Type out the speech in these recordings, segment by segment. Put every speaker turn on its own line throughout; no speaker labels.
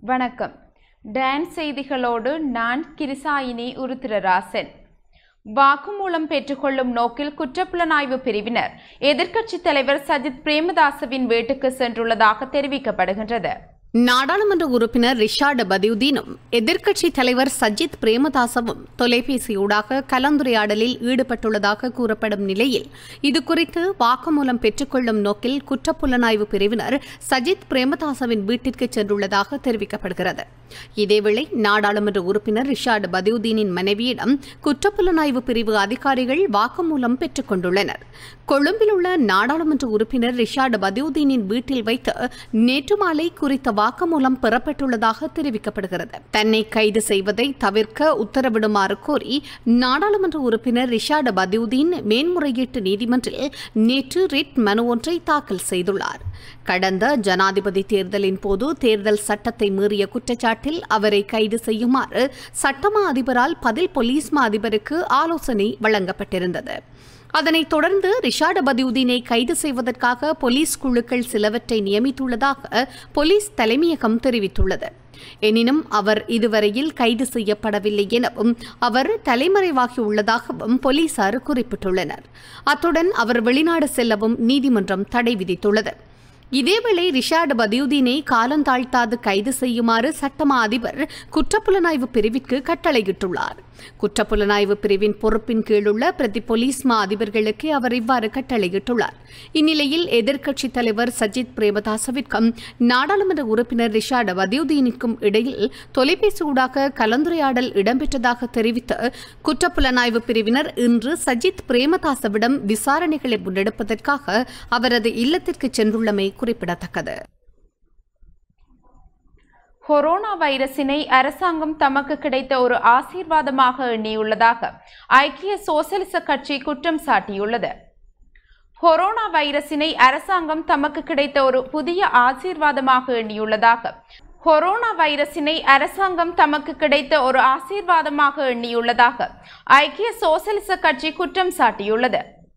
வணக்கம் டான்ஸ் செய்திகளோடு நான் கிருசாயினி உருத்திரராசன் வாக்குமூலம் பெற்றுக்கொள்ளும் நோக்கில் குற்றப்புலனாய்வு பிரிவினர் எதிர்க்கட்சித் தலைவர் சஜித் பிரேமதாசவின் வீட்டுக்கு சென்றுள்ளதாக தெரிவிக்கப்படுகின்றது
நாடாளுமன்ற உறுப்பினர் ரிஷாட் பதியுதீனும் எதிர்க்கட்சி தலைவர் சஜித் பிரேமதாசவும் தொலைபேசியூடாக கலந்துரையாடலில் ஈடுபட்டுள்ளதாக கூறப்படும் நிலையில் இதுகுறித்து வாக்குமூலம் பெற்றுக்கொள்ளும் நோக்கில் குற்றப்புலனாய்வு பிரிவினர் சஜித் பிரேமதாசவின் வீட்டிற்கு சென்றுள்ளதாக தெரிவிக்கப்படுகிறது இதேவேளை நாடாளுமன்ற உறுப்பினர் ரிஷாட் பதியுதீனின் மனைவியிடம் குற்றப்புலனாய்வு பிரிவு அதிகாரிகள் வாக்குமூலம் பெற்றுக் கொண்டுள்ளனர் கொழும்பில் உள்ள நாடாளுமன்ற உறுப்பினர் ரிஷாட் பதியுதீனின் வீட்டில் வைத்து நேற்று மாலை குறித்த வாக்குமூலம் பெறப்பட்டுள்ளதாக தெரிவிக்கப்படுகிறது தன்னை கைது செய்வதை தவிர்க்க உத்தரவிடுமாறு கோரி நாடாளுமன்ற உறுப்பினர் ரிஷாட் பதியுதீன் மேன்முறையீட்டு நீதிமன்றில் நேற்று ரிட் மனு ஒன்றை தாக்கல் செய்துள்ளார் கடந்த ஜனாதிபதி தேர்தலின் போது தேர்தல் சட்டத்தை மீறிய குற்றச்சாட்டில் அவரை கைது செய்யுமாறு சட்டமா அதிபரால் பதில் போலீஸ் மா அதிபருக்கு ஆலோசனை வழங்கப்பட்டிருந்தது அதனைத் தொடர்ந்து ரிஷாட் பதியுதீனை கைது செய்வதற்காக போலீஸ் குழுக்கள் சிலவற்றை நியமித்துள்ளதாக போலீஸ் தலைமையகம் தெரிவித்துள்ளது எனினும் அவர் இதுவரையில் கைது செய்யப்படவில்லை எனவும் அவர் தலைமறைவாகியுள்ளதாகவும் போலீசார் குறிப்பிட்டுள்ளனர் அத்துடன் அவர் வெளிநாடு செல்லவும் நீதிமன்றம் தடை விதித்துள்ளது இதேவேளை ரிஷாட் பதியுதீனை காலந்தாழ்த்தாது கைது செய்யுமாறு சட்டமா அதிபர் குற்றப்புலனாய்வு பிரிவிற்கு கட்டளையிட்டுள்ளார் குற்றப்புலனாய்வு பிரிவின் பொறுப்பின் கீழுள்ள பிரதி போலீஸ் மா அதிபர்களுக்கு அவர் இவ்வாறு கட்டளையிட்டுள்ளார் இந்நிலையில் எதிர்க்கட்சித் தலைவர் சஜித் பிரேமதாசவிற்கும் நாடாளுமன்ற உறுப்பினர் ரிஷாட் பதியுதீனுக்கும் இடையில் தொலைபேசியூடாக கலந்துரையாடல் இடம்பெற்றதாக தெரிவித்து குற்றப்புலனாய்வு பிரிவினர் இன்று சஜித் பிரேமதாசவிடம் விசாரணைகளை முன்னெடுப்பதற்காக அவரது இல்லத்திற்கு சென்றுள்ளமை குறிப்பிடத்தக்கது
கொரோனா வைரசினை அரசாங்கம் தமக்கு கிடைத்த ஒரு ஆசீர்வாதமாக எண்ணியுள்ளதாக ஐக்கிய சோசலிச கட்சி குற்றம் சாட்டியுள்ளது கொரோனா வைரசினை அரசாங்கம் தமக்கு கிடைத்த ஒரு புதிய ஆசீர்வாதமாக எண்ணியுள்ளதாக கொரோனா வைரசினை அரசாங்கம் தமக்கு கிடைத்த ஒரு ஆசீர்வாதமாக எண்ணியுள்ளதாக ஐக்கிய சோசலிச கட்சி குற்றம் சாட்டியுள்ளது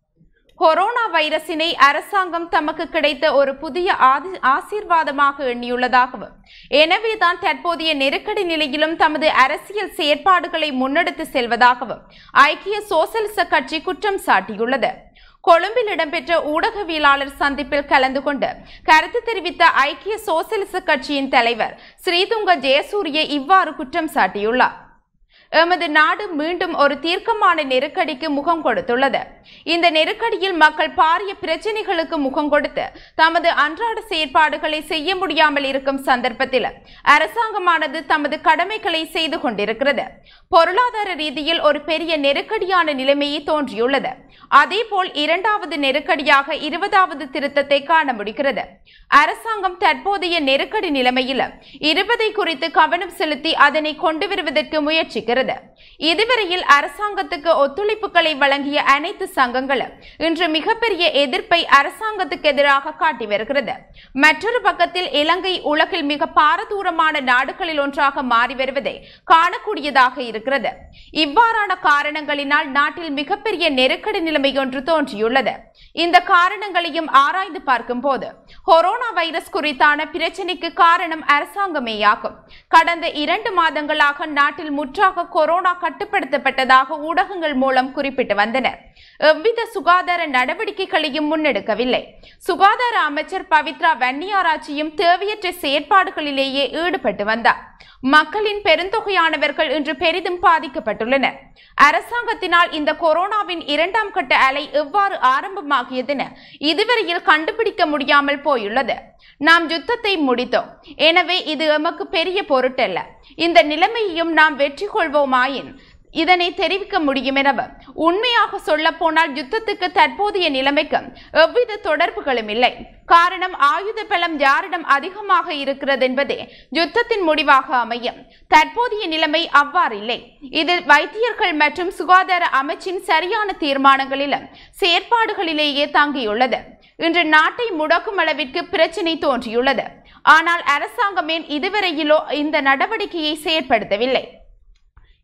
கொரோனா வைரசினை அரசாங்கம் தமக்கு கிடைத்த ஒரு புதிய ஆதி- ஆசீர்வாதமாக எண்ணியுள்ளதாகவும் எனவேதான் தற்போதைய நெருக்கடி நிலையிலும் தமது அரசியல் செயற்பாடுகளை முன்னெடுத்து செல்வதாகவும் ஐக்கிய சோசலிச கட்சி குற்றம் சாட்டியுள்ளது கொழும்பில் இடம்பெற்ற ஊடகவியலாளர் சந்திப்பில் கலந்து கொண்டு கருத்து தெரிவித்த ஐக்கிய சோசலிச கட்சியின் தலைவர் ஸ்ரீதுங்க ஜெயசூரிய இவ்வாறு குற்றம் சாட்டியுள்ளார் எமது நாடு மீண்டும் ஒரு தீர்க்கமான நெருக்கடிக்கு முகம் கொடுத்துள்ளது இந்த நெருக்கடியில் மக்கள் பாரிய பிரச்சனைகளுக்கு முகம் கொடுத்து தமது அன்றாட செயற்பாடுகளை செய்ய முடியாமல் இருக்கும் சந்தர்ப்பத்தில் அரசாங்கமானது தமது கடமைகளை செய்து கொண்டிருக்கிறது பொருளாதார ரீதியில் ஒரு பெரிய நெருக்கடியான நிலைமையே தோன்றியுள்ளது அதேபோல் இரண்டாவது நெருக்கடியாக இருபதாவது திருத்தத்தை காண முடிகிறது அரசாங்கம் தற்போதைய நெருக்கடி நிலைமையில் இருபதை குறித்து கவனம் செலுத்தி அதனை கொண்டு வருவதற்கு முயற்சிக்கிறது இதுவரையில் அரசாங்கத்துக்கு ஒத்துழைப்புகளை வழங்கிய அனைத்து சங்கங்களும் இன்று மிகப்பெரிய எதிர்ப்பை அரசாங்கத்துக்கு எதிராக காட்டி வருகிறது மற்றொரு பக்கத்தில் இலங்கை உலகில் மிக பாரதூரமான நாடுகளில் ஒன்றாக மாறி வருவதை காணக்கூடியதாக இருக்கிறது இவ்வாறான காரணங்களினால் நாட்டில் மிகப்பெரிய நெருக்கடி நிலைமை ஒன்று தோன்றியுள்ளது இந்த காரணங்களையும் ஆராய்ந்து பார்க்கும் போது கொரோனா வைரஸ் குறித்தான பிரச்சினைக்கு காரணம் அரசாங்கமேயாகும் கடந்த இரண்டு மாதங்களாக நாட்டில் முற்றாக கொரோனா கட்டுப்படுத்தப்பட்டதாக ஊடகங்கள் மூலம் குறிப்பிட்டு வந்தனர் எவ்வித சுகாதார நடவடிக்கைகளையும் முன்னெடுக்கவில்லை சுகாதார அமைச்சர் பவித்ரா வன்னியாராச்சியும் தேவையற்ற செயற்பாடுகளிலேயே ஈடுபட்டு வந்தார் மக்களின் பெருந்தொகையானவர்கள் இன்று பெரிதும் பாதிக்கப்பட்டுள்ளனர் அரசாங்கத்தினால் இந்த கொரோனாவின் இரண்டாம் கட்ட அலை எவ்வாறு ஆரம்பமாகியதென இதுவரையில் கண்டுபிடிக்க முடியாமல் போயுள்ளது நாம் யுத்தத்தை முடித்தோம் எனவே இது எமக்கு பெரிய பொருட்டல்ல இந்த நிலைமையையும் நாம் வெற்றி கொள்வோமாயின் இதனை தெரிவிக்க முடியும் எனவும் உண்மையாக சொல்ல போனால் யுத்தத்துக்கு தற்போதைய நிலைமைக்கு எவ்வித தொடர்புகளும் இல்லை காரணம் ஆயுத பலம் யாரிடம் அதிகமாக இருக்கிறது என்பதே யுத்தத்தின் முடிவாக அமையும் தற்போதைய நிலைமை அவ்வாறில்லை இதில் வைத்தியர்கள் மற்றும் சுகாதார அமைச்சின் சரியான தீர்மானங்களிலும் செயற்பாடுகளிலேயே தங்கியுள்ளது இன்று நாட்டை முடக்கும் அளவிற்கு பிரச்சினை தோன்றியுள்ளது ஆனால் அரசாங்கம் ஏன் இதுவரையிலோ இந்த நடவடிக்கையை செயற்படுத்தவில்லை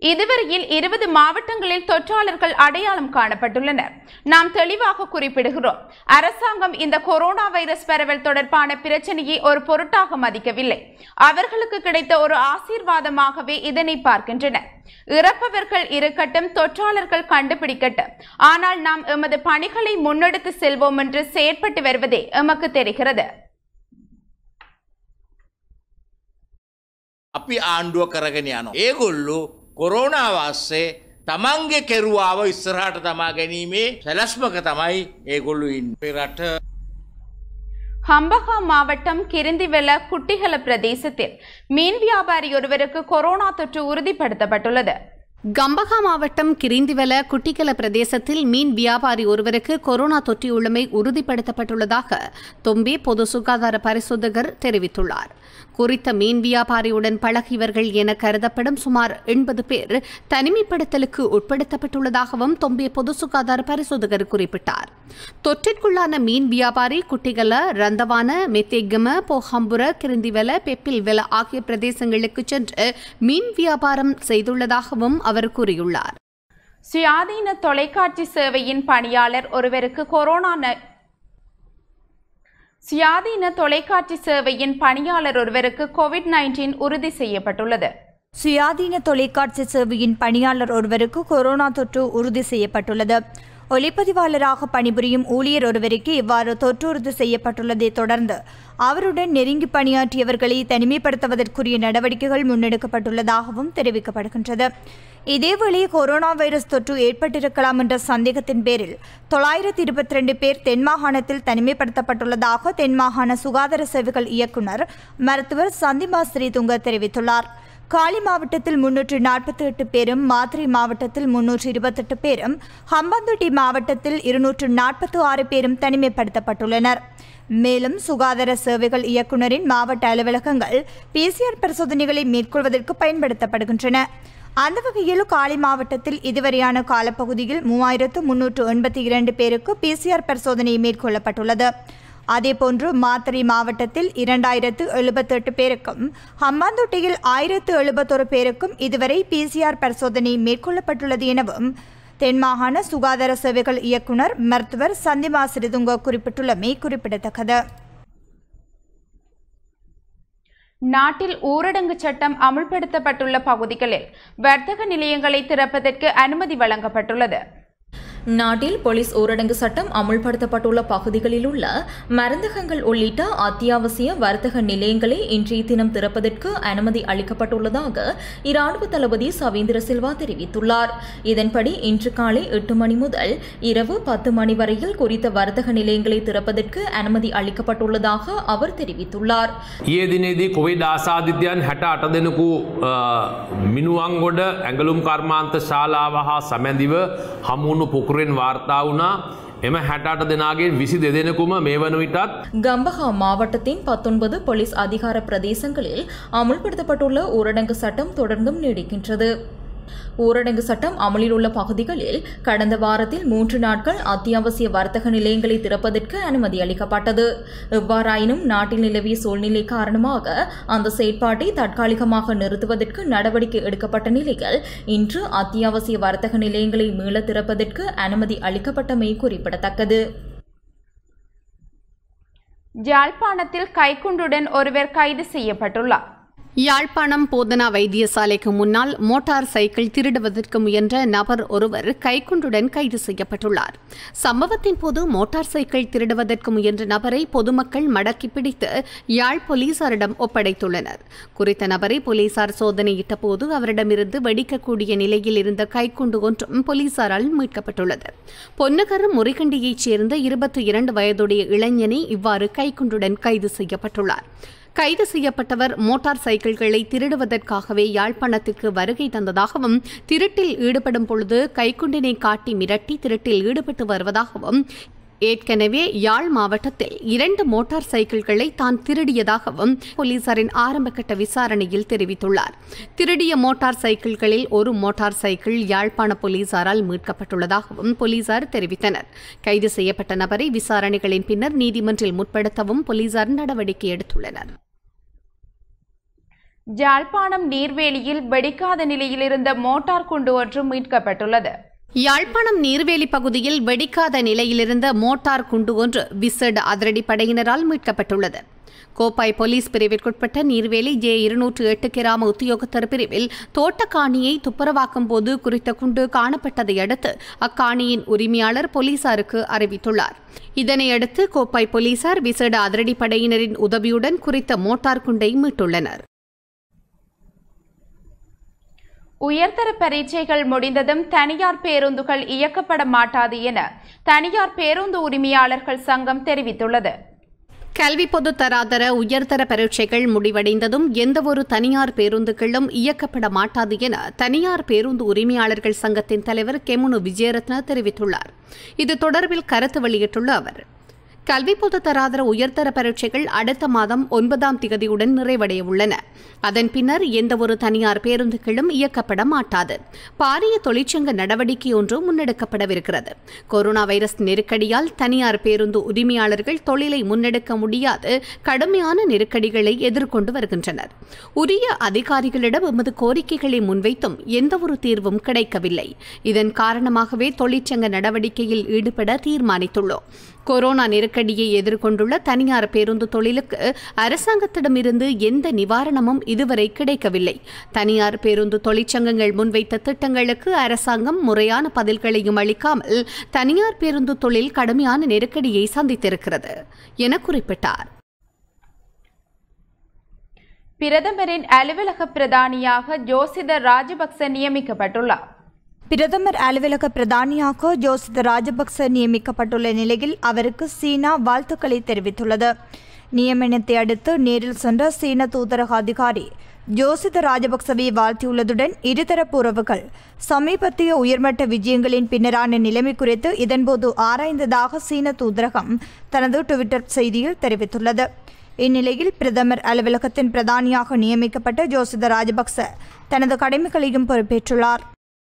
இதுவரையில் இருபது மாவட்டங்களில் தொற்றாளர்கள் அடையாளம் காணப்பட்டுள்ளனர் நாம் தெளிவாக குறிப்பிடுகிறோம் அரசாங்கம் இந்த கொரோனா வைரஸ் பரவல் தொடர்பான பிரச்சனையை ஒரு பொருட்டாக மதிக்கவில்லை அவர்களுக்கு கிடைத்த ஒரு ஆசீர்வாதமாகவே இதனை பார்க்கின்றனர் இறப்பவர்கள் இருக்கட்டும் தொற்றாளர்கள் கண்டுபிடிக்கட்டும் ஆனால் நாம் எமது பணிகளை முன்னெடுத்து செல்வோம் என்று செயற்பட்டு வருவதே எமக்கு தெரிகிறது
අපි ආණ්ඩුව කරගෙන යනවා. ඒගොල්ලු කොරෝනාව අස්සේ තමන්ගේ කෙරුවාව ඉස්සරහට තමා ගැනීමේ සැලස්මක තමයි ඒගොල්ලු ඉන්න රට
ஹம்பகா மாவட்டம் கிரிந்திவெல குட்டிகல பிரதேசத்தில் மீன் வியாபாரி ஒருவருக்கு கொரோனா தொற்று உறுதிப்படுத்தப்பட்டுள்ளது
கம்பகா மாவட்டம் கிரிந்திவல குட்டிக்கல பிரதேசத்தில் மீன் வியாபாரி ஒருவருக்கு கொரோனா தொற்றியுள்ளமை உறுதிப்படுத்தப்பட்டுள்ளதாக தொம்பே பொது சுகாதார பரிசோதகர் தெரிவித்துள்ளார் குறித்த மீன் வியாபாரியுடன் பழகியவர்கள் என கருதப்படும் சுமார் எண்பது பேர் தனிமைப்படுத்தலுக்கு உட்படுத்தப்பட்டுள்ளதாகவும் தொம்பே பொது சுகாதார பரிசோதகர் குறிப்பிட்டார் தொற்றிற்குள்ளான மீன் வியாபாரி குட்டிகல ரந்தவான மெத்தேகம போஹம்புர கிரிந்திவெல பெப்பில்வெல ஆகிய பிரதேசங்களுக்கு சென்று மீன் வியாபாரம் செய்துள்ளதாகவும் அவர் கூறியுள்ளார்
சுயாதீன தொலைக்காட்சி சேவையின் பணியாளர் ஒருவருக்கு கொரோனா ந- சுயாதீன தொலைக்காட்சி சேவையின் பணியாளர் ஒருவருக்கு கோவிட் நைன்டீன் உறுதி செய்யப்பட்டுள்ளது
சுயாதீன தொலைக்காட்சி சேவையின் பணியாளர் ஒருவருக்கு கொரோனா தொற்று உறுதி செய்யப்பட்டுள்ளது ஒளிப்பதிவாளராக பணிபுரியும் ஊழியர் ஒருவருக்கு இவ்வாறு தொற்று உறுதி செய்யப்பட்டுள்ளதை தொடர்ந்து அவருடன் நெருங்கி பணியாற்றியவர்களை தனிமைப்படுத்துவதற்குரிய நடவடிக்கைகள் முன்னெடுக்கப்பட்டுள்ளதாகவும் தெரிவிக்கப்படுகின்றது இதேவேளை கொரோனா வைரஸ் தொற்று ஏற்பட்டிருக்கலாம் என்ற சந்தேகத்தின் பேரில் தொள்ளாயிரத்தி இருபத்தி ரெண்டு பேர் தென்மாகாணத்தில் தனிமைப்படுத்தப்பட்டுள்ளதாக தென்மாகாண சுகாதார சேவைகள் இயக்குனர் மருத்துவர் சந்திமா ஸ்ரீதுங்க தெரிவித்துள்ளார் காலி மாவட்டத்தில் முன்னூற்று நாற்பத்தி எட்டு பேரும் மாத்திரை மாவட்டத்தில் முன்னூற்று இருபத்தெட்டு பேரும் ஹம்பந்தோட்டி மாவட்டத்தில் இருநூற்று நாற்பத்தி ஆறு பேரும் தனிமைப்படுத்தப்பட்டுள்ளனர் மேலும் சுகாதார சேவைகள் இயக்குனரின் மாவட்ட அலுவலகங்கள் பிசிஆர் பரிசோதனைகளை மேற்கொள்வதற்கு பயன்படுத்தப்படுகின்றன அந்த வகையில் காலி மாவட்டத்தில் இதுவரையான காலப்பகுதியில் மூவாயிரத்து முன்னூற்று எண்பத்தி இரண்டு பேருக்கு பிசிஆர் பரிசோதனை மேற்கொள்ளப்பட்டுள்ளது அதேபோன்று மாத்தறை மாவட்டத்தில் இரண்டாயிரத்து எழுபத்தெட்டு பேருக்கும் ஹம்பாந்தோட்டையில் ஆயிரத்து எழுபத்தொரு பேருக்கும் இதுவரை பிசிஆர் பரிசோதனை மேற்கொள்ளப்பட்டுள்ளது எனவும் தென்மாகாண சுகாதார சேவைகள் இயக்குனர் மருத்துவர் சந்திமா சிறிதுங்க குறிப்பிட்டுள்ளமை குறிப்பிடத்தக்கது
நாட்டில் ஊரடங்கு சட்டம் அமுல்படுத்தப்பட்டுள்ள பகுதிகளில் வர்த்தக நிலையங்களை திறப்பதற்கு அனுமதி வழங்கப்பட்டுள்ளது
நாட்டில் போலீஸ் ஊரடங்கு சட்டம் அமுல்படுத்தப்பட்டுள்ள பகுதிகளில் உள்ள மருந்தகங்கள் உள்ளிட்ட அத்தியாவசிய வர்த்தக நிலையங்களை இன்றைய தினம் திறப்பதற்கு அனுமதி அளிக்கப்பட்டுள்ளதாக இராணுவ தளபதி சவீந்திர சில்வா தெரிவித்துள்ளார் இதன்படி இன்று காலை எட்டு மணி முதல் இரவு பத்து மணி வரையில் குறித்த வர்த்தக நிலையங்களை திறப்பதற்கு அனுமதி அளிக்கப்பட்டுள்ளதாக அவர் தெரிவித்துள்ளார்
ඒ දිනේදී කොවිඩ් ආසාධිතයන් හැට අට දෙනෙකු අ, මිනුවන්ගොඩ ඇඟලුම් කර්මාන්ත ශාලාව හා සමැඳිව හමුණු පුකුරෙන් වාර්තා වුණා එම හැටට දෙනාගෙන් විසි දෙදෙනෙකුම මේ වන විටත්
கம்பஹா மாவட்டத்தின் பத்தொன்பது போலீஸ் அதிகார பிரதேசங்களில் அமுல்படுத்தப்பட்டுள்ள ஊரடங்கு சட்டம் தொடர்ந்தும் நீடிக்கின்றது ஊரடங்கு சட்டம் அமலில் உள்ள பகுதிகளில் கடந்த வாரத்தில் மூன்று நாட்கள் அத்தியாவசிய வர்த்தக நிலையங்களை திறப்பதற்கு அனுமதி அளிக்கப்பட்டது எவ்வாறாயினும் நாட்டில் நிலவிய சூழ்நிலை காரணமாக அந்த செயற்பாட்டை தற்காலிகமாக நிறுத்துவதற்கு நடவடிக்கை எடுக்கப்பட்ட நிலையில் இன்று அத்தியாவசிய வர்த்தக நிலையங்களை மீள திறப்பதற்கு அனுமதி அளிக்கப்பட்டமை குறிப்பிடத்தக்கது
யாழ்ப்பாணத்தில் கைக்குண்டுடன் ஒருவர் கைது செய்யப்பட்டுள்ளார்
யாழ்ப்பாணம் போதனா வைத்தியசாலைக்கு முன்னால் மோட்டார் சைக்கிள் திருடுவதற்கு முயன்ற நபர் ஒருவர் கைக்குண்டுடன் கைது செய்யப்பட்டுள்ளார் சம்பவத்தின் போது மோட்டார் சைக்கிள் திருடுவதற்கு முயன்ற நபரை பொதுமக்கள் மடக்கி பிடித்து யாழ் போலீசாரிடம் ஒப்படைத்துள்ளனர் குறித்த நபரை போலீசார் சோதனையிட்ட போது அவரிடமிருந்து வெடிக்கக்கூடிய நிலையில் இருந்த கைக்குண்டு ஒன்றும் போலீசாரால் மீட்கப்பட்டுள்ளது பொன்னகர் முறிகண்டியைச் சேர்ந்த இருபத்தி இரண்டு வயதுடைய இளைஞனே இவ்வாறு கைக்குண்டுடன் கைது செய்யப்பட்டுள்ளார் கைது செய்யப்பட்டவர் மோட்டார் சைக்கிள்களை திருடுவதற்காகவே யாழ்ப்பாணத்திற்கு வருகை தந்ததாகவும் திருட்டில் ஈடுபடும் பொழுது கைக்குண்டினை காட்டி மிரட்டி திருட்டில் ஈடுபட்டு வருவதாகவும் ஏற்கனவே யாழ் மாவட்டத்தில் இரண்டு மோட்டார் சைக்கிள்களை தான் திருடியதாகவும் போலீசாரின் ஆரம்பகட்ட விசாரணையில் தெரிவித்துள்ளார் திருடிய மோட்டார் சைக்கிள்களில் ஒரு மோட்டார் சைக்கிள் யாழ்ப்பாண போலீசாரால் மீட்கப்பட்டுள்ளதாகவும் போலீசார் தெரிவித்தனர் கைது செய்யப்பட்ட நபரை விசாரணைகளின் பின்னர் நீதிமன்றில் முற்படுத்தவும் போலீசார் நடவடிக்கை எடுத்துள்ளனர்
ஜாழ்ப்பாணம் நீர்வேலியில் வெடிக்காத நிலையில் இருந்த மோட்டார் குண்டு ஒன்று மீட்கப்பட்டுள்ளது
யாழ்ப்பாணம் நீர்வேலி பகுதியில் வெடிக்காத நிலையிலிருந்த மோட்டார் குண்டு ஒன்று விசட் அதிரடி படையினரால் மீட்கப்பட்டுள்ளது கோப்பாய் போலீஸ் பிரிவிற்குட்பட்ட நீர்வேலி ஜே இருநூற்று எட்டு கிராம உத்தியோகத்தர் பிரிவில் தோட்டக்காணியை துப்புரவாக்கும் போது குறித்த குண்டு காணப்பட்டதை அடுத்து அக்காணியின் உரிமையாளர் போலீசாருக்கு அறிவித்துள்ளார் இதனையடுத்து கோப்பாய் போலீசார் விசேட அதிரடி படையினரின் உதவியுடன் குறித்த மோட்டார் குண்டை மீட்டுள்ளனர்
உயர்தர பரீட்சைகள் முடிந்ததும் தனியார் பேருந்துகள் இயக்கப்பட மாட்டாது என தனியார் பேருந்து உரிமையாளர்கள் சங்கம் தெரிவித்துள்ளது
கல்வி பொது தராதர உயர்தர பரீட்சைகள் முடிவடைந்ததும் எந்தவொரு தனியார் பேருந்துகளும் இயக்கப்பட மாட்டாது என தனியார் பேருந்து உரிமையாளர்கள் சங்கத்தின் தலைவர் கெமுனு விஜயரத்ன தெரிவித்துள்ளார் இது தொடர்பில் கருத்து வெளியிட்டுள்ள அவர் கல்வி பொது தராதர உயர்தர பரீட்சைகள் அடுத்த மாதம் ஒன்பதாம் திகதியுடன் நிறைவடைய உள்ளன அதன் பின்னர் எந்தவொரு தனியார் பேருந்துகளும் இயக்கப்பட மாட்டாது பாரிய தொழிற்சங்க நடவடிக்கை ஒன்று முன்னெடுக்கப்படவிருக்கிறது கொரோனா வைரஸ் நெருக்கடியால் தனியார் பேருந்து உரிமையாளர்கள் தொழிலை முன்னெடுக்க முடியாது கடுமையான நெருக்கடிகளை எதிர்கொண்டு வருகின்றனர் உரிய அதிகாரிகளிடம் எமது கோரிக்கைகளை முன்வைத்தும் எந்தவொரு தீர்வும் கிடைக்கவில்லை இதன் காரணமாகவே தொழிற்சங்க நடவடிக்கையில் ஈடுபட தீர்மானித்துள்ளோம் கொரோனா நெருக்கடியை எதிர்கொண்டுள்ள தனியார் பேருந்து தொழிலுக்கு அரசாங்கத்திடமிருந்து எந்த நிவாரணமும் இதுவரை கிடைக்கவில்லை தனியார் பேருந்து தொழிற்சங்கங்கள் முன்வைத்த திட்டங்களுக்கு அரசாங்கம் முறையான பதில்களையும் அளிக்காமல் தனியார் பேருந்து தொழில் கடுமையான நெருக்கடியை சந்தித்திருக்கிறது என குறிப்பிட்டார்
பிரதமரின் அலுவலக பிரதானியாக ஜோசித ராஜபக்ச நியமிக்கப்பட்டுள்ளார்
பிரதமர் அலுவலக பிரதானியாக ஜோசித ராஜபக்ச நியமிக்கப்பட்டுள்ள நிலையில் அவருக்கு சீனா வாழ்த்துக்களை தெரிவித்துள்ளது நியமனத்தை அடுத்து நேரில் சென்ற சீன தூதரக அதிகாரி ஜோசித ராஜபக்சவை வாழ்த்தியுள்ளதுடன் இருதரப்பு உறவுகள் சமீபத்திய உயர்மட்ட விஜயங்களின் பின்னரான நிலைமை குறித்து இதன்போது ஆராய்ந்ததாக சீன தூதரகம் தனது டுவிட்டர் செய்தியில் தெரிவித்துள்ளது இந்நிலையில் பிரதமர் அலுவலகத்தின் பிரதானியாக நியமிக்கப்பட்ட ஜோசித ராஜபக்ச தனது கடமைகளையும் பொறுப்பேற்றுள்ளார்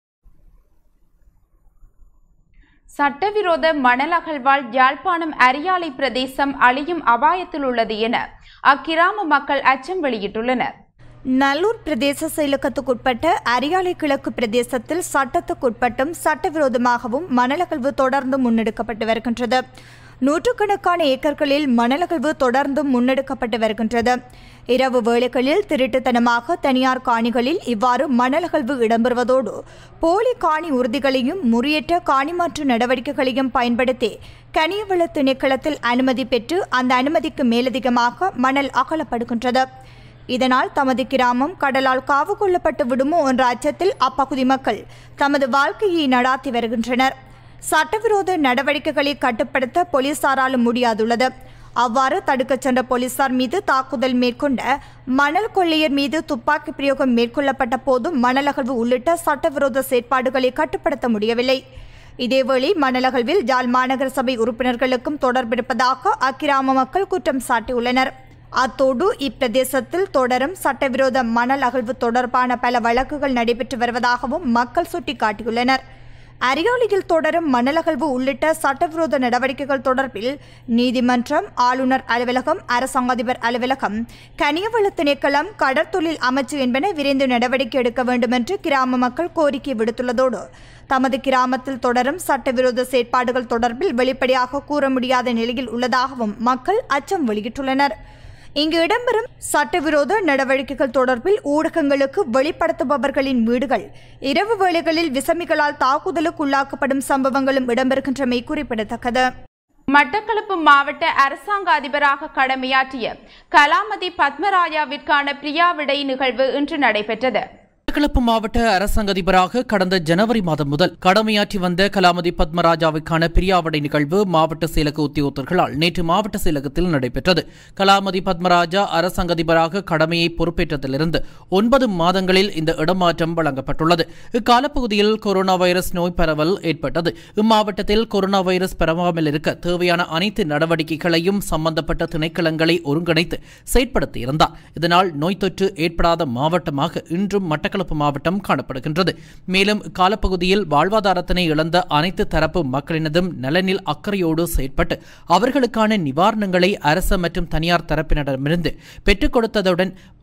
சட்டவிரோத மணல் அகழ்வால் யாழ்ப்பாணம் அரியாலை பிரதேசம் அழியும் அபாயத்தில் உள்ளது என அக்கிராம மக்கள் அச்சம் வெளியிட்டுள்ளனர்
நல்லூர் பிரதேச செயலகத்துக்குட்பட்ட அரியாலை கிழக்கு பிரதேசத்தில் சட்டத்துக்குட்பட்டும் சட்டவிரோதமாகவும் மணலகழ்வு தொடர்ந்து முன்னெடுக்கப்பட்டு வருகின்றது நூற்றுக்கணக்கான ஏக்கர்களில் மணலகழ்வு தொடர்ந்தும் முன்னெடுக்கப்பட்டு வருகின்றது இரவு வேளைகளில் திருட்டுத்தனமாக தனியார் காணிகளில் இவ்வாறு மணலகழ்வு இடம்பெறுவதோடு போலி காணி உறுதிகளையும் முறியற்ற காணி மாற்று நடவடிக்கைகளையும் பயன்படுத்தி கனியவள திணைக்களத்தில் அனுமதி பெற்று அந்த அனுமதிக்கு மேலதிகமாக மணல் அகலப்படுகின்றது இதனால் தமது கிராமம் கடலால் காவு கொள்ளப்பட்டு விடுமோ என்ற அச்சத்தில் அப்பகுதி மக்கள் தமது வாழ்க்கையை நடாத்தி வருகின்றனர் சட்டவிரோத நடவடிக்கைகளை கட்டுப்படுத்த போலீசாராலும் முடியாதுள்ளது அவ்வாறு தடுக்கச் சென்ற போலீசார் மீது தாக்குதல் மேற்கொண்ட மணல் கொள்ளையர் மீது துப்பாக்கி பிரயோகம் மேற்கொள்ளப்பட்ட போதும் மணலகழ்வு உள்ளிட்ட சட்டவிரோத செயற்பாடுகளை கட்டுப்படுத்த முடியவில்லை இதேவேளை மணலகழ்வில் ஜாழ் மாநகர சபை உறுப்பினர்களுக்கும் தொடர்பிருப்பதாக அக்கிராம மக்கள் குற்றம் சாட்டியுள்ளனர் அத்தோடு இப்பிரதேசத்தில் தொடரும் சட்டவிரோத மணல் அகழ்வு தொடர்பான பல வழக்குகள் நடைபெற்று வருவதாகவும் மக்கள் சுட்டிக்காட்டியுள்ளனர் அரியாலையில் தொடரும் மணலகழ்வு உள்ளிட்ட சட்டவிரோத நடவடிக்கைகள் தொடர்பில் நீதிமன்றம் ஆளுநர் அலுவலகம் அரசாங்க அதிபர் அலுவலகம் கனியவள திணைக்களம் கடற்தொழில் அமைச்சு என்பன விரைந்து நடவடிக்கை எடுக்க வேண்டும் என்று கிராம மக்கள் கோரிக்கை விடுத்துள்ளதோடு தமது கிராமத்தில் தொடரும் சட்டவிரோத செயற்பாடுகள் தொடர்பில் வெளிப்படையாக கூற முடியாத நிலையில் உள்ளதாகவும் மக்கள் அச்சம் வெளியிட்டுள்ளனர் இங்கு இடம்பெறும் சட்டவிரோத நடவடிக்கைகள் தொடர்பில் ஊடகங்களுக்கு வெளிப்படுத்துபவர்களின் வீடுகள் இரவு வேளைகளில் விசமிகளால் தாக்குதலுக்குள்ளாக்கப்படும் சம்பவங்களும் இடம்பெறுகின்றமை குறிப்பிடத்தக்கது
மட்டக்களப்பு மாவட்ட அரசாங்க அதிபராக கடமையாற்றிய கலாமதி பத்மராஜாவிற்கான பிரியாவிடை நிகழ்வு இன்று நடைபெற்றது
மட்டக்களப்பு மாவட்ட அரசாங்க அதிபராக கடந்த ஜனவரி மாதம் முதல் கடமையாற்றி வந்த கலாமதி பத்மராஜாவுக்கான பிரியாவடை நிகழ்வு மாவட்ட செயலக உத்தியோகத்தர்களால் நேற்று மாவட்ட செயலகத்தில் நடைபெற்றது கலாமதி பத்மராஜா அரசாங்க அதிபராக கடமையை பொறுப்பேற்றதிலிருந்து ஒன்பது மாதங்களில் இந்த இடமாற்றம் வழங்கப்பட்டுள்ளது இக்காலப்பகுதியில் கொரோனா வைரஸ் நோய் பரவல் ஏற்பட்டது இம்மாவட்டத்தில் கொரோனா வைரஸ் பரவாமல் இருக்க தேவையான அனைத்து நடவடிக்கைகளையும் சம்பந்தப்பட்ட திணைக்களங்களை ஒருங்கிணைத்து செயற்படுத்தியிருந்தார் இதனால் நோய் தொற்று ஏற்படாத மாவட்டமாக இன்றும் மட்டக்களப்பு மாவட்டம் காணப்படுகின்றது மேலும் காலப்பகுதியில் வாழ்வாதாரத்தினை இழந்த அனைத்து தரப்பு மக்களினதும் நலனில் அக்கறையோடு செயற்பட்டு அவர்களுக்கான நிவாரணங்களை அரசு மற்றும் தனியார் தரப்பினரிடமிருந்து பெற்றுக் கொடுத்ததுடன்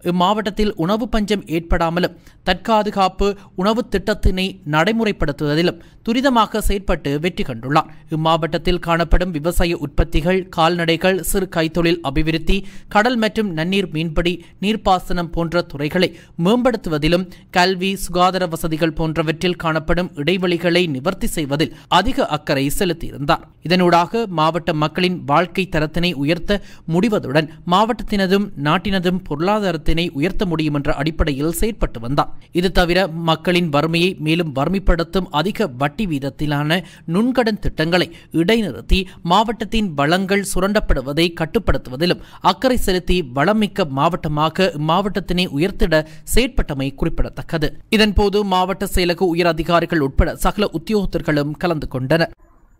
இம்மாவட்டத்தில் உணவு பஞ்சம் ஏற்படாமலும் தற்காதுகாப்பு உணவு திட்டத்தினை நடைமுறைப்படுத்துவதிலும் துரிதமாக செயற்பட்டு வெற்றி கண்டுள்ளார் இம்மாவட்டத்தில் காணப்படும் விவசாய உற்பத்திகள் கால்நடைகள் சிறு கைத்தொழில் அபிவிருத்தி கடல் மற்றும் நன்னீர் மீன்பிடி நீர்ப்பாசனம் போன்ற துறைகளை மேம்படுத்துவதிலும் கல்வி சுகாதார வசதிகள் போன்றவற்றில் காணப்படும் இடைவெளிகளை நிவர்த்தி செய்வதில் அதிக அக்கறை செலுத்தியிருந்தார் இதனூடாக மாவட்ட மக்களின் வாழ்க்கை தரத்தினை உயர்த்த முடிவதுடன் மாவட்டத்தினதும் நாட்டினதும் பொருளாதாரத்தினை உயர்த்த முடியும் என்ற அடிப்படையில் செயற்பட்டு வந்தார் இது தவிர மக்களின் வறுமையை மேலும் வறுமைப்படுத்தும் அதிக வட்டி வீதத்திலான நுண்கடன் திட்டங்களை இடைநிறுத்தி மாவட்டத்தின் வளங்கள் சுரண்டப்படுவதை கட்டுப்படுத்துவதிலும் அக்கறை செலுத்தி வளமிக்க மாவட்டமாக இம்மாவட்டத்தினை உயர்த்திட செயற்பட்டமை குறிப்பிடத்தக்கது இதன்போது மாவட்ட செயலக உயர் அதிகாரிகள் உட்பட சகல உத்தியோகத்தர்களும் கலந்து கொண்டனர்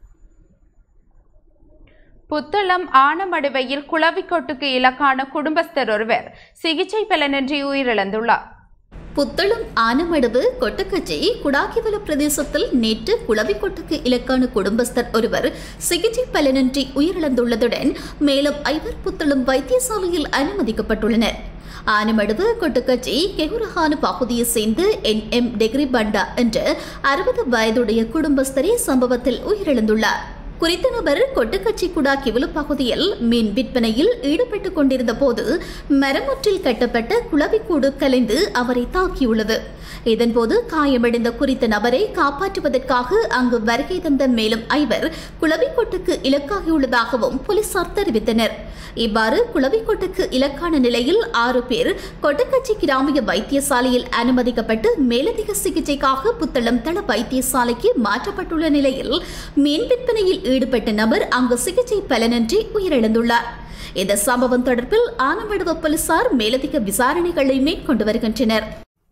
புத்தளம் ஆனமடுவையில் குளவிக்கொட்டுக்கு இலக்கான குடும்பஸ்தர் ஒருவர் சிகிச்சை பலனின்றி உயிரிழந்துள்ளார்
புத்தளம் ஆனமடுவு கொட்டக்கச்சி குடாக்கிவல பிரதேசத்தில் நேற்று குளவிக்கொட்டுக்கு இலக்கான குடும்பஸ்தர் ஒருவர் சிகிச்சை பலனின்றி உயிரிழந்துள்ளதுடன் மேலும் ஐவர் புத்தளம் வைத்தியசாலையில் அனுமதிக்கப்பட்டுள்ளனர் ஆனமடுவு கொட்டுக்கச்சி கெகுரஹானு பகுதியை சேர்ந்த என் எம் டெக்ரி பண்டா என்ற அறுபது வயதுடைய குடும்பஸ்தரே சம்பவத்தில் உயிரிழந்துள்ளார் குறித்த நபர் கொட்டுக்கச்சி குடா கிவலு பகுதியில் மீன் விற்பனையில் ஈடுபட்டுக் கொண்டிருந்த போது மரமொற்றில் கட்டப்பட்ட குளவிக்கூடு கலைந்து அவரை தாக்கியுள்ளது இதன்போது காயமடைந்த குறித்த நபரை காப்பாற்றுவதற்காக அங்கு வருகை தந்த மேலும் ஐவர் குளவிக்கோட்டுக்கு இலக்காகியுள்ளதாகவும் போலீசார் தெரிவித்தனர் இவ்வாறு குளவிக்கோட்டுக்கு இலக்கான நிலையில் ஆறு பேர் கொட்டக்கச்சி கிராமிய வைத்தியசாலையில் அனுமதிக்கப்பட்டு மேலதிக சிகிச்சைக்காக புத்தளம் தள வைத்தியசாலைக்கு மாற்றப்பட்டுள்ள நிலையில் மீன் விற்பனையில் ஈடுபட்ட நபர் அங்கு சிகிச்சை பலனின்றி உயிரிழந்துள்ளார் இந்த சம்பவம் தொடர்பில் ஆனமடுவ போலீசார் மேலதிக விசாரணைகளை மேற்கொண்டு வருகின்றனர்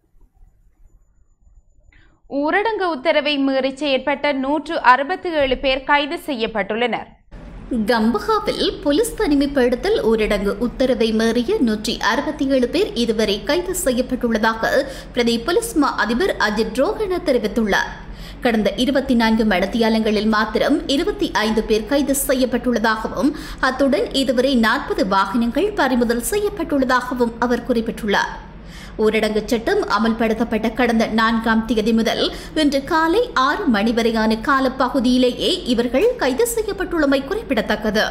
ஊரடங்கு உத்தரவை மீறி செயற்பட்ட நூற்று அறுபத்தி ஏழு பேர் கைது செய்யப்பட்டுள்ளனர்
கம்பஹாவில் போலீஸ் தனிமைப்படுத்தல் ஊரடங்கு உத்தரவை மீறிய நூற்றி அறுபத்தி ஏழு பேர் இதுவரை கைது செய்யப்பட்டுள்ளதாக பிரதி போலீஸ் மா அதிபர் அஜித் ரோஹன தெரிவித்துள்ளார் கடந்த இருபத்தி நான்கு மடத்தியாலங்களில் மாத்திரம் இருபத்தி ஐந்து பேர் கைது செய்யப்பட்டுள்ளதாகவும் அத்துடன் இதுவரை நாற்பது வாகனங்கள் பறிமுதல் செய்யப்பட்டுள்ளதாகவும் அவர் குறிப்பிட்டுள்ளார் ஊரடங்கு சட்டம் அமல்படுத்தப்பட்ட கடந்த நான்காம் தேதி முதல் இன்று காலை ஆறு மணி வரையான காலப்பகுதியிலேயே இவர்கள் கைது செய்யப்பட்டுள்ளமை குறிப்பிடத்தக்கது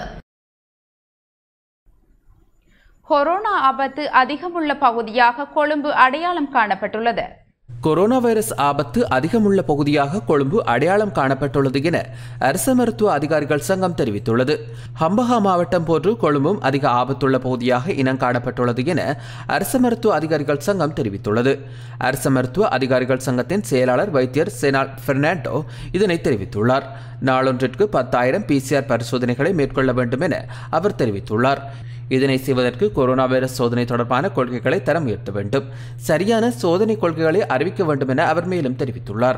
கொரோனா ஆபத்து அதிகமுள்ள பகுதியாக கொழும்பு அடையாளம் காணப்பட்டுள்ளது
கொரோனா வைரஸ் ஆபத்து அதிகமுள்ள பகுதியாக கொழும்பு அடையாளம் காணப்பட்டுள்ளது என அரச மருத்துவ அதிகாரிகள் சங்கம் தெரிவித்துள்ளது ஹம்பஹா மாவட்டம் போன்று கொழும்பும் அதிக ஆபத்துள்ள பகுதியாக இனம் காணப்பட்டுள்ளது என அரச மருத்துவ அதிகாரிகள் சங்கம் தெரிவித்துள்ளது அரச மருத்துவ அதிகாரிகள் சங்கத்தின் செயலாளர் வைத்தியர் செனால் பெர்னாண்டோ இதனை தெரிவித்துள்ளார் நாளொன்றிற்கு பத்தாயிரம் பிசிஆர் பரிசோதனைகளை மேற்கொள்ள வேண்டும் என அவர் தெரிவித்துள்ளார் இதனை செய்வதற்கு கொரோனா வைரஸ் சோதனை தொடர்பான கொள்கைகளை தரம் உயர்த்த வேண்டும் சரியான சோதனை கொள்கைகளை அறிவிக்க வேண்டும் என அவர் மேலும் தெரிவித்துள்ளார்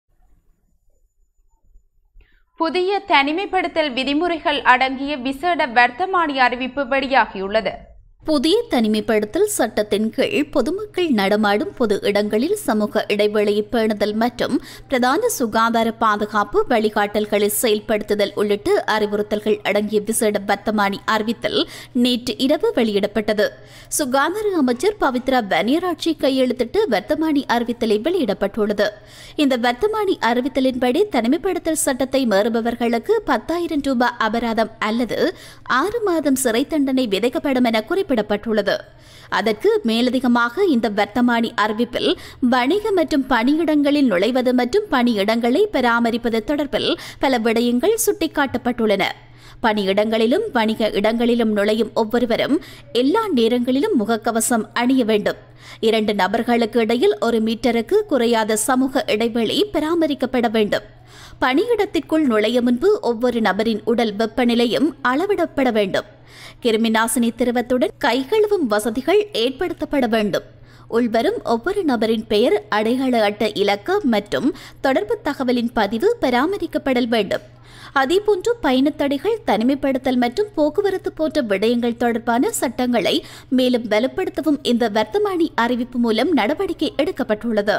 புதிய தனிமைப்படுத்தல் விதிமுறைகள் அடங்கிய விசேட வர்த்தமானி அறிவிப்பு வெளியாகியுள்ளது
புதிய தனிமைப்படுத்தல் சட்டத்தின் கீழ் பொதுமக்கள் நடமாடும் பொது இடங்களில் சமூக இடைவெளியை பேணுதல் மற்றும் பிரதான சுகாதார பாதுகாப்பு வழிகாட்டல்களை செயல்படுத்துதல் உள்ளிட்ட அறிவுறுத்தல்கள் அடங்கிய விசேட வர்த்தமானி அறிவித்தல் நேற்று இரவு வெளியிடப்பட்டது சுகாதார அமைச்சர் பவித்ரா பனியராட்சி கையெழுத்திட்டு வர்த்தமானி அறிவித்தலை வெளியிடப்பட்டுள்ளது இந்த வர்த்தமானி அறிவித்தலின்படி தனிமைப்படுத்தல் சட்டத்தை மீறுபவர்களுக்கு பத்தாயிரம் ரூபாய் அபராதம் அல்லது ஆறு மாதம் சிறை தண்டனை விதைக்கப்படும் என குறிப்பிடப்பட்டுள்ளது அதற்கு மேலதிகமாக இந்த வர்த்தமானி அறிவிப்பில் வணிக மற்றும் பணியிடங்களில் நுழைவது மற்றும் பணியிடங்களை பராமரிப்பது தொடர்பில் பல விடயங்கள் சுட்டிக்காட்டப்பட்டுள்ளன பணியிடங்களிலும் வணிக இடங்களிலும் நுழையும் ஒவ்வொருவரும் எல்லா நேரங்களிலும் முகக்கவசம் அணிய வேண்டும் இரண்டு நபர்களுக்கு இடையில் ஒரு மீட்டருக்கு குறையாத சமூக இடைவெளி பராமரிக்கப்பட வேண்டும் பணியிடத்திற்குள் நுழைய முன்பு ஒவ்வொரு நபரின் உடல் வெப்பநிலையும் அளவிடப்பட வேண்டும் கிருமிநாசினி திரவத்துடன் கைகழுவும் வசதிகள் ஏற்படுத்தப்பட வேண்டும் உள்வரும் ஒவ்வொரு நபரின் பெயர் அடையாள அட்டை இலக்கம் மற்றும் தொடர்பு தகவலின் பதிவு பராமரிக்கப்படல் வேண்டும் அதேபோன்று பயணத்தடைகள் தனிமைப்படுத்தல் மற்றும் போக்குவரத்து போன்ற விடயங்கள் தொடர்பான சட்டங்களை மேலும் வலுப்படுத்தவும் இந்த வர்த்தமானி அறிவிப்பு மூலம் நடவடிக்கை எடுக்கப்பட்டுள்ளது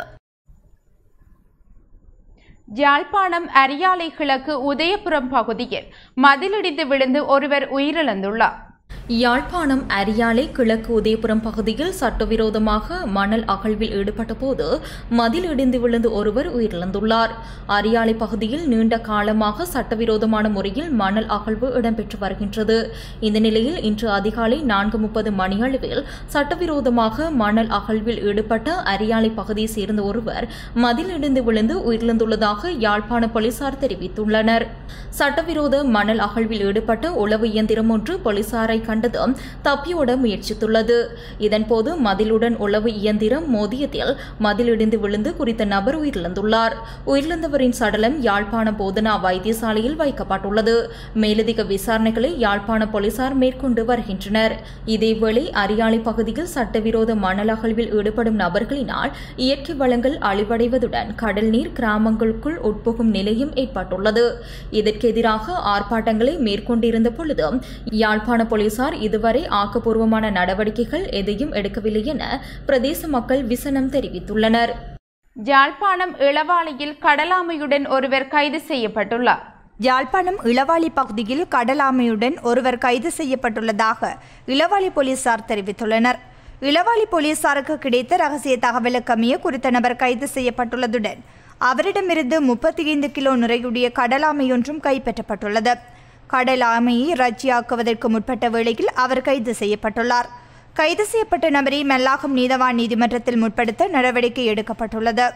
யாழ்ப்பாணம் அரியாலை கிழக்கு உதயபுரம் பகுதியில் மதிலிடிந்து விழுந்து ஒருவர் உயிரிழந்துள்ளார்
யாழ்ப்பாணம் அரியாலை கிழக்கு உதயபுரம் பகுதியில் சட்டவிரோதமாக மணல் அகழ்வில் ஈடுபட்ட போது மதில் இடிந்து விழுந்து ஒருவர் உயிரிழந்துள்ளார் அரியாலை பகுதியில் நீண்ட காலமாக சட்டவிரோதமான முறையில் மணல் அகழ்வு இடம்பெற்று வருகின்றது இந்த நிலையில் இன்று அதிகாலை நான்கு முப்பது மணியளவில் சட்டவிரோதமாக மணல் அகழ்வில் ஈடுபட்ட அரியாலை பகுதியை சேர்ந்த ஒருவர் மதில் இடிந்து விழுந்து உயிரிழந்துள்ளதாக யாழ்ப்பாண போலீசார் தெரிவித்துள்ளனர் சட்டவிரோத மணல் அகழ்வில் ஈடுபட்ட உளவு இயந்திரம் ஒன்று போலீசாரை கண்டதும் தப்பியோட முயற்சித்துள்ளது இதன்போது மதிலுடன் உளவு இயந்திரம் மோதியதில் மதில் இடிந்து விழுந்து குறித்த நபர் உயிரிழந்துள்ளார் உயிரிழந்தவரின் சடலம் யாழ்ப்பாண போதனா வைத்தியசாலையில் வைக்கப்பட்டுள்ளது மேலதிக விசாரணைகளை யாழ்ப்பாண போலீசார் மேற்கொண்டு வருகின்றனர் இதேவேளை அரியாலை பகுதியில் சட்டவிரோத மணல் அகழ்வில் ஈடுபடும் நபர்களினால் இயற்கை வளங்கள் அழிவடைவதுடன் கடல் நீர் கிராமங்களுக்குள் உட்புகும் நிலையும் ஏற்பட்டுள்ளது இதற்கு எதிராக ஆர்ப்பாட்டங்களை மேற்கொண்டிருந்த பொழுதும் யாழ்ப்பாண போலீசார் இதுவரை ஆக்கப்பூர்வமான நடவடிக்கைகள் எதையும் எடுக்கவில்லை என பிரதேச மக்கள் விசனம் தெரிவித்துள்ளனர்
யாழ்ப்பாணம் இளவாலையில் கடலாமையுடன் ஒருவர் கைது செய்யப்பட்டுள்ளார்
யாழ்ப்பாணம் இளவாலி பகுதியில் கடலாமையுடன் ஒருவர் கைது செய்யப்பட்டுள்ளதாக இளவாலி போலீசார் தெரிவித்துள்ளனர் இளவாலி போலீசாருக்கு கிடைத்த ரகசிய தகவலுக்கமைய குறித்த நபர் கைது செய்யப்பட்டுள்ளதுடன் அவரிடமிருந்து முப்பத்தி ஐந்து கிலோ நிறையுடைய கடலாமையொன்றும் கைப்பற்றப்பட்டுள்ளது கடலாமையை ரஜ்ஜியாக்குவதற்கு முற்பட்ட வேளையில் அவர் கைது செய்யப்பட்டுள்ளார் கைது செய்யப்பட்ட நபரை மெல்லாகம் நீதவான் நீதிமன்றத்தில் முற்படுத்த நடவடிக்கை எடுக்கப்பட்டுள்ளது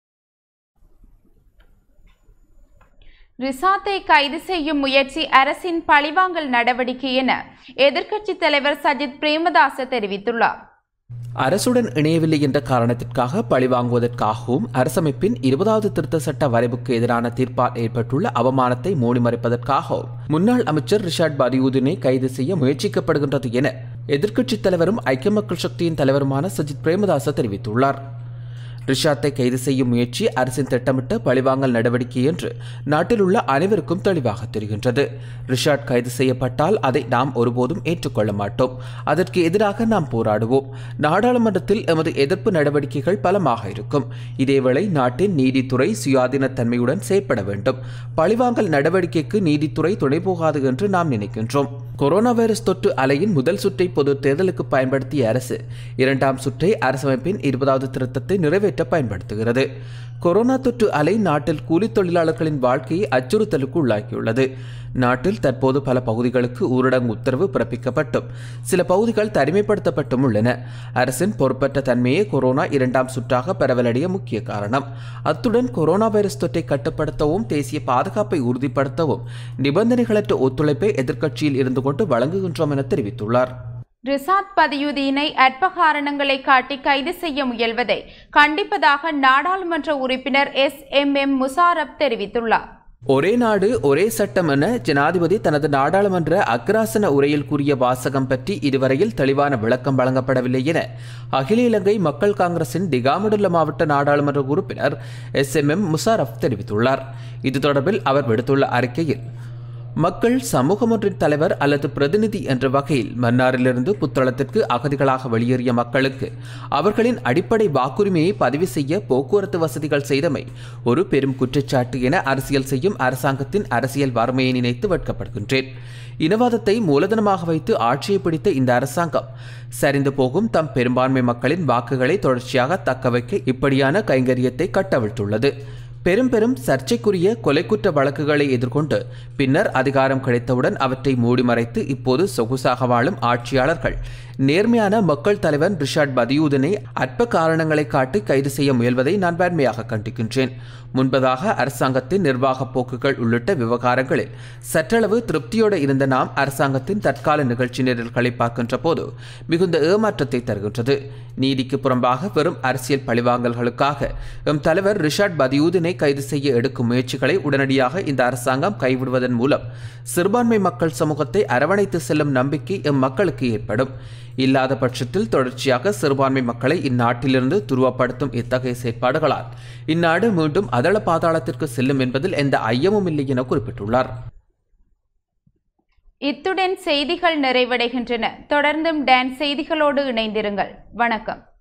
ரிசாத்தை கைது செய்யும் முயற்சி அரசின் பழிவாங்கல் நடவடிக்கை என எதிர்க்கட்சித் தலைவர் சஜித் பிரேமதாச தெரிவித்துள்ளார்
அரசுடன் இணையவில்லை என்ற காரணத்திற்காக பழிவாங்குவதற்காகவும் அரசமைப்பின் இருபதாவது திருத்த சட்ட வரைவுக்கு எதிரான தீர்ப்பால் ஏற்பட்டுள்ள அவமானத்தை மூடிமறைப்பதற்காகவும் முன்னாள் அமைச்சர் ரிஷாட் பதியுதீனை கைது செய்ய முயற்சிக்கப்படுகின்றது என எதிர்க்கட்சித் தலைவரும் ஐக்கிய மக்கள் சக்தியின் தலைவருமான சஜித் பிரேமதாச தெரிவித்துள்ளார் ரிஷாத்தை கைது செய்யும் முயற்சி அரசின் திட்டமிட்ட பழிவாங்கல் நடவடிக்கை என்று நாட்டில் உள்ள அனைவருக்கும் தெளிவாக தெரிகின்றது ரிஷாட் கைது செய்யப்பட்டால் அதை நாம் ஒருபோதும் ஏற்றுக்கொள்ள மாட்டோம் அதற்கு எதிராக நாம் போராடுவோம் நாடாளுமன்றத்தில் எமது எதிர்ப்பு நடவடிக்கைகள் பலமாக இருக்கும் இதேவேளை நாட்டின் நீதித்துறை சுயாதீனத்தன்மையுடன் செயற்பட வேண்டும் பழிவாங்கல் நடவடிக்கைக்கு நீதித்துறை துணை போகாது என்று நாம் நினைக்கின்றோம் கொரோனா வைரஸ் தொற்று அலையின் முதல் சுற்றை பொது தேர்தலுக்கு பயன்படுத்திய அரசு இரண்டாம் சுற்றை அரசமைப்பின் இருபதாவது திருத்தத்தை நிறைவேற்ற பயன்படுத்துகிறது கொரோனா தொற்று அலை நாட்டில் கூலித் தொழிலாளர்களின் வாழ்க்கையை அச்சுறுத்தலுக்கு உள்ளாக்கியுள்ளது நாட்டில் தற்போது பல பகுதிகளுக்கு ஊரடங்கு உத்தரவு பிறப்பிக்கப்பட்டும் சில பகுதிகள் தனிமைப்படுத்தப்பட்டும் உள்ளன அரசின் பொறுப்பற்ற தன்மையே கொரோனா இரண்டாம் சுற்றாக பரவலடைய முக்கிய காரணம் அத்துடன் கொரோனா வைரஸ் தொற்றை கட்டுப்படுத்தவும் தேசிய பாதுகாப்பை உறுதிப்படுத்தவும் நிபந்தனைகளற்ற ஒத்துழைப்பை எதிர்க்கட்சியில் இருந்து கொண்டு வழங்குகின்றோம் என தெரிவித்துள்ளார்
ரிசாத் பதியுதீனை அற்ப காரணங்களை காட்டி கைது செய்ய முயல்வதை கண்டிப்பதாக நாடாளுமன்ற உறுப்பினர் எஸ் எம் எம் முசாரப் தெரிவித்துள்ளார்
ஒரே நாடு ஒரே சட்டம் என ஜனாதிபதி தனது நாடாளுமன்ற அக்ராசன உரையில் கூறிய வாசகம் பற்றி இதுவரையில் தெளிவான விளக்கம் வழங்கப்படவில்லை என அகில இலங்கை மக்கள் காங்கிரசின் டிகாமடுல்ல மாவட்ட நாடாளுமன்ற உறுப்பினர் எஸ் எம் எம் முசாரப் தெரிவித்துள்ளார் இது தொடர்பில் அவர் விடுத்துள்ள அறிக்கையில் மக்கள் சமூகம் ஒன்றின் தலைவர் அல்லது பிரதிநிதி என்ற வகையில் மன்னாரிலிருந்து புத்தளத்திற்கு அகதிகளாக வெளியேறிய மக்களுக்கு அவர்களின் அடிப்படை வாக்குரிமையை பதிவு செய்ய போக்குவரத்து வசதிகள் செய்தமை ஒரு பெரும் குற்றச்சாட்டு என அரசியல் செய்யும் அரசாங்கத்தின் அரசியல் வறுமையை நினைத்து வெட்கப்படுகின்றேன் இனவாதத்தை மூலதனமாக வைத்து ஆட்சியை பிடித்த இந்த அரசாங்கம் சரிந்து போகும் தம் பெரும்பான்மை மக்களின் வாக்குகளை தொடர்ச்சியாக தக்கவைக்க இப்படியான கைங்கரியத்தை கட்டவிழ்த்துள்ளது பெரும் பெரும் சர்ச்சைக்குரிய கொலைக்குற்ற வழக்குகளை எதிர்கொண்டு பின்னர் அதிகாரம் கிடைத்தவுடன் அவற்றை மூடி மறைத்து இப்போது சொகுசாக வாழும் ஆட்சியாளர்கள் நேர்மையான மக்கள் தலைவன் ரிஷாட் பதியூதனை அற்ப காரணங்களை காட்டி கைது செய்ய முயல்வதை நான் வன்மையாக கண்டிக்கின்றேன் முன்பதாக அரசாங்கத்தின் நிர்வாக போக்குகள் உள்ளிட்ட விவகாரங்களில் சற்றளவு திருப்தியோடு இருந்த நாம் அரசாங்கத்தின் தற்கால நிகழ்ச்சி நிரல்களை பார்க்கின்ற போது மிகுந்த ஏமாற்றத்தை தருகின்றது நீதிக்கு புறம்பாக வெறும் அரசியல் பழிவாங்கல்களுக்காக எம் தலைவர் ரிஷாட் பதியூதினை கைது செய்ய எடுக்கும் முயற்சிகளை உடனடியாக இந்த அரசாங்கம் கைவிடுவதன் மூலம் சிறுபான்மை மக்கள் சமூகத்தை அரவணைத்து செல்லும் நம்பிக்கை எம் மக்களுக்கு ஏற்படும் இல்லாத பட்சத்தில் தொடர்ச்சியாக சிறுபான்மை மக்களை இந்நாட்டிலிருந்து துருவப்படுத்தும் இத்தகைய செயற்பாடுகளால் இந்நாடு மீண்டும் அதள பாதாளத்திற்கு செல்லும் என்பதில் எந்த ஐயமும் இல்லை என குறிப்பிட்டுள்ளார்
இத்துடன் செய்திகள் நிறைவடைகின்றன தொடர்ந்தும் டான் செய்திகளோடு இணைந்திருங்கள் வணக்கம்